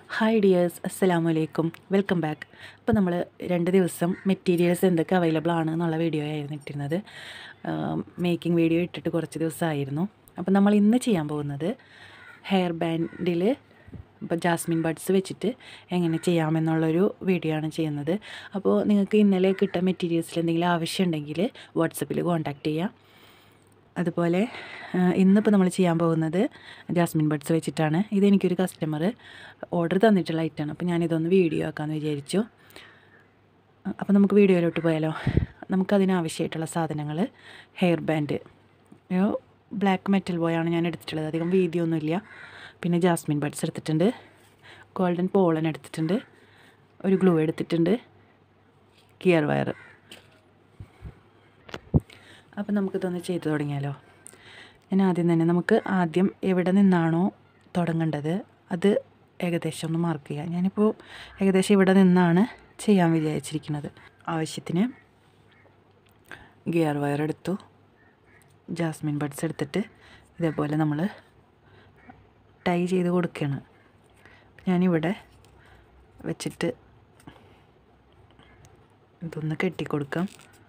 hi dears അസ്സലാമു അലൈക്കും welcome back അപ്പോൾ നമ്മൾ രണ്ട് ദിവസം മെറ്റീരിയൽസ് എന്തൊക്കെ അവൈലബിൾ ആണ് എന്നുള്ള വീഡിയോ ആയിരുന്നു ഇട്ടിരുന്നത് മേക്കിംഗ് വീഡിയോ ഇട്ടിട്ട് കുറച്ച് ദിവസമായിരുന്നു അപ്പോൾ നമ്മൾ ഇന്ന് ചെയ്യാൻ പോകുന്നത് ഹെയർ ബാൻഡിൽ ഇപ്പോൾ ജാസ്മിൻ ബഡ്സ് വെച്ചിട്ട് എങ്ങനെ ചെയ്യാമെന്നുള്ളൊരു വീഡിയോ ആണ് ചെയ്യുന്നത് അപ്പോൾ നിങ്ങൾക്ക് ഇന്നലെ കിട്ട മെറ്റീരിയൽസിൽ എന്തെങ്കിലും ആവശ്യമുണ്ടെങ്കിൽ വാട്സപ്പിൽ കോൺടാക്റ്റ് ചെയ്യാം അതുപോലെ ഇന്നിപ്പോൾ നമ്മൾ ചെയ്യാൻ പോകുന്നത് ജാസ്മിൻ ബഡ്സ് വെച്ചിട്ടാണ് ഇതെനിക്കൊരു കസ്റ്റമർ ഓർഡർ തന്നിട്ടുള്ള ഐറ്റമാണ് അപ്പോൾ ഞാനിതൊന്ന് വീഡിയോ ആക്കാമെന്ന് വിചാരിച്ചു അപ്പോൾ നമുക്ക് വീഡിയോയിലോട്ട് പോയാലോ നമുക്കതിനാവശ്യമായിട്ടുള്ള സാധനങ്ങൾ ഹെയർ ബാൻഡ് ബ്ലാക്ക് മെറ്റൽ ബോയാണ് ഞാൻ എടുത്തിട്ടുള്ളത് അധികം വീതിയൊന്നുമില്ല പിന്നെ ജാസ്മിൻ ബഡ്സ് എടുത്തിട്ടുണ്ട് ഗോൾഡൻ പോളൻ എടുത്തിട്ടുണ്ട് ഒരു ഗ്ലൂ എടുത്തിട്ടുണ്ട് ഗിയർ വയർ അപ്പം നമുക്കിതൊന്ന് ചെയ്തു തുടങ്ങിയാലോ ഞാൻ ആദ്യം തന്നെ നമുക്ക് ആദ്യം എവിടെ നിന്നാണോ തുടങ്ങേണ്ടത് അത് ഏകദേശം ഒന്ന് മാർക്ക് ചെയ്യുക ഞാനിപ്പോൾ ഏകദേശം ഇവിടെ നിന്നാണ് ചെയ്യാൻ വിചാരിച്ചിരിക്കുന്നത് ആവശ്യത്തിന് ഗിയർ വയർ എടുത്തു ജാസ്മിൻ ബഡ്സ് എടുത്തിട്ട് ഇതേപോലെ നമ്മൾ ടൈ ചെയ്ത് കൊടുക്കുകയാണ് ഞാനിവിടെ വെച്ചിട്ട് ഇതൊന്ന് കെട്ടിക്കൊടുക്കാം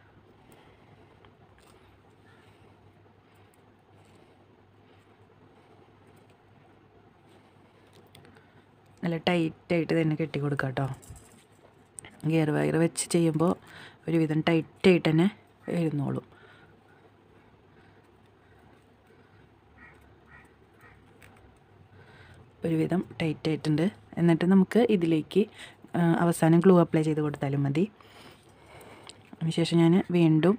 നല്ല ടൈറ്റായിട്ട് തന്നെ കെട്ടി കൊടുക്കുക കേട്ടോ ഗിയർ വയർ വെച്ച് ചെയ്യുമ്പോൾ ഒരുവിധം ടൈറ്റായിട്ട് തന്നെ ഇരുന്നോളും ഒരുവിധം ടൈറ്റ് ആയിട്ടുണ്ട് എന്നിട്ട് നമുക്ക് ഇതിലേക്ക് അവസാനം ഗ്ലൂ അപ്ലൈ ചെയ്ത് കൊടുത്താലും മതി അതിനുശേഷം ഞാൻ വീണ്ടും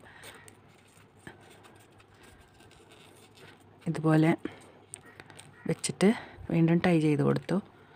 ഇതുപോലെ വെച്ചിട്ട് വീണ്ടും ടൈ ചെയ്ത് കൊടുത്തു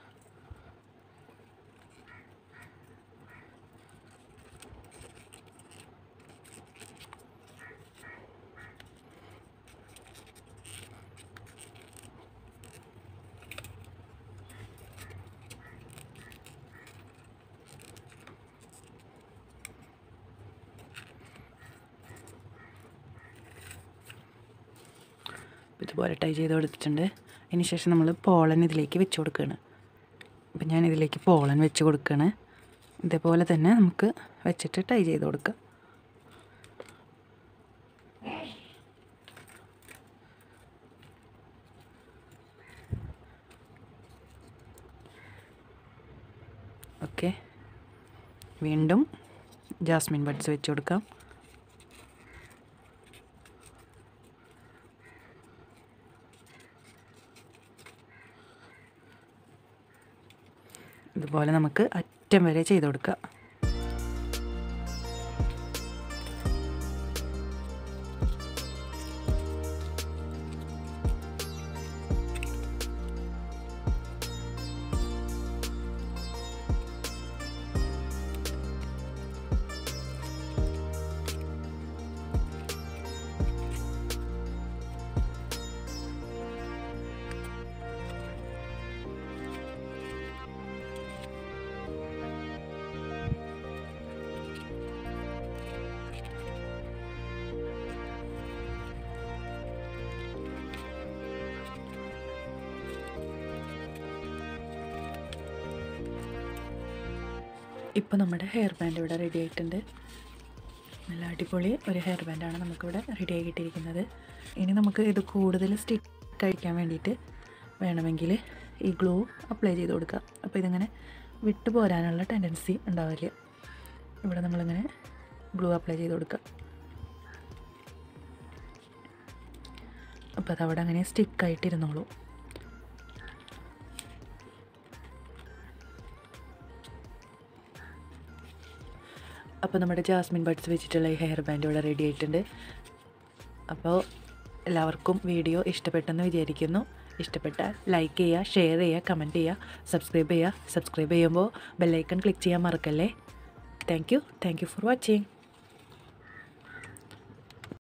ഇതുപോലെ ടൈ ചെയ്ത് കൊടുത്തിട്ടുണ്ട് അതിന് ശേഷം നമ്മൾ പോളൻ ഇതിലേക്ക് വെച്ച് കൊടുക്കുകയാണ് അപ്പം ഞാൻ ഇതിലേക്ക് പോളൻ വെച്ച് കൊടുക്കുകയാണ് ഇതേപോലെ തന്നെ നമുക്ക് വെച്ചിട്ട് ടൈ ചെയ്ത് കൊടുക്കുക ഓക്കെ വീണ്ടും ജാസ്മിൻ ബഡ്സ് വെച്ച് കൊടുക്കാം ഇതുപോലെ നമുക്ക് അറ്റം വരെ ചെയ്ത് കൊടുക്കുക ഇപ്പോൾ നമ്മുടെ ഹെയർ ബാൻഡ് ഇവിടെ റെഡി ആയിട്ടുണ്ട് നല്ല അടിപൊളി ഒരു ഹെയർ ബാൻഡാണ് നമുക്കിവിടെ റെഡി ആയി കിട്ടിയിരിക്കുന്നത് ഇനി നമുക്ക് ഇത് കൂടുതൽ സ്റ്റിക്ക് കഴിക്കാൻ വേണ്ടിയിട്ട് വേണമെങ്കിൽ ഈ ഗ്ലൂ അപ്ലൈ ചെയ്ത് കൊടുക്കുക അപ്പോൾ ഇതിങ്ങനെ വിട്ടു പോരാനുള്ള ടെൻഡൻസി ഉണ്ടാവില്ല ഇവിടെ നമ്മളിങ്ങനെ ഗ്ലൂ അപ്ലൈ ചെയ്ത് കൊടുക്കുക അപ്പോൾ അതവിടെ അങ്ങനെ സ്റ്റിക്കായിട്ടിരുന്നോളൂ അപ്പോൾ നമ്മുടെ ജാസ്മിൻ ബഡ്സ് വെച്ചിട്ടുള്ള ഈ ഹെയർ ബാൻഡ് ഇവിടെ റെഡി ആയിട്ടുണ്ട് അപ്പോൾ എല്ലാവർക്കും വീഡിയോ ഇഷ്ടപ്പെട്ടെന്ന് വിചാരിക്കുന്നു ഇഷ്ടപ്പെട്ടാൽ ലൈക്ക് ചെയ്യുക ഷെയർ ചെയ്യുക കമൻറ്റ് ചെയ്യുക സബ്സ്ക്രൈബ് ചെയ്യുക സബ്സ്ക്രൈബ് ചെയ്യുമ്പോൾ ബെല്ലൈക്കൺ ക്ലിക്ക് ചെയ്യാൻ മറക്കല്ലേ thank you thank you for watching